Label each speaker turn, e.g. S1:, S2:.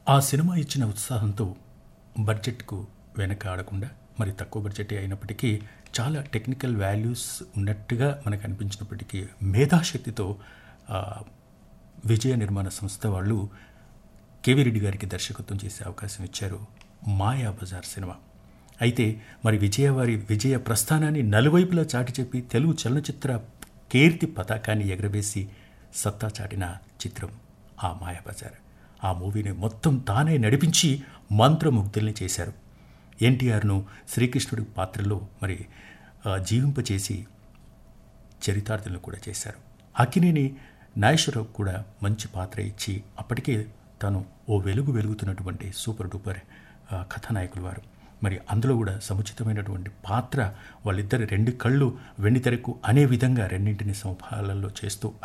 S1: ఆ సినిమా ఇచ్చిన ఉత్సాహంతో బడ్జెట్కు వెనక ఆడకుండా మరి తక్కువ బడ్జెట్ అయినప్పటికీ చాలా టెక్నికల్ వాల్యూస్ ఉన్నట్టుగా మనకు అనిపించినప్పటికీ మేధాశక్తితో ఆ, విజయ నిర్మాణ సంస్థ వాళ్ళు కేవీ రెడ్డి గారికి దర్శకత్వం చేసే అవకాశం ఇచ్చారు మాయా బజార్ సినిమా అయితే మరి విజయ వారి విజయ ప్రస్థానాన్ని నలువైపులా చాటి చెప్పి తెలుగు చలనచిత్ర కీర్తి పతాకాన్ని ఎగరవేసి సత్తా చాటిన చిత్రం ఆ మాయా బజార్ ఆ మూవీని మొత్తం తానే నడిపించి మంత్రముగ్ధుల్ని చేశారు ఎన్టీఆర్ను శ్రీకృష్ణుడి పాత్రలో మరి ఆ, జీవింపచేసి చరితార్థులను కూడా చేశారు అక్కినేని నాగేశ్వరరావు కూడా మంచి పాత్ర ఇచ్చి అప్పటికే తను ఓ వెలుగు వెలుగుతున్నటువంటి సూపర్ డూపర్ ఆ, కథానాయకులు వారు మరి అందులో కూడా సముచితమైనటువంటి పాత్ర వాళ్ళిద్దరి రెండు కళ్ళు వెండితెరకు అనే విధంగా రెండింటిని సమపాలలో చేస్తూ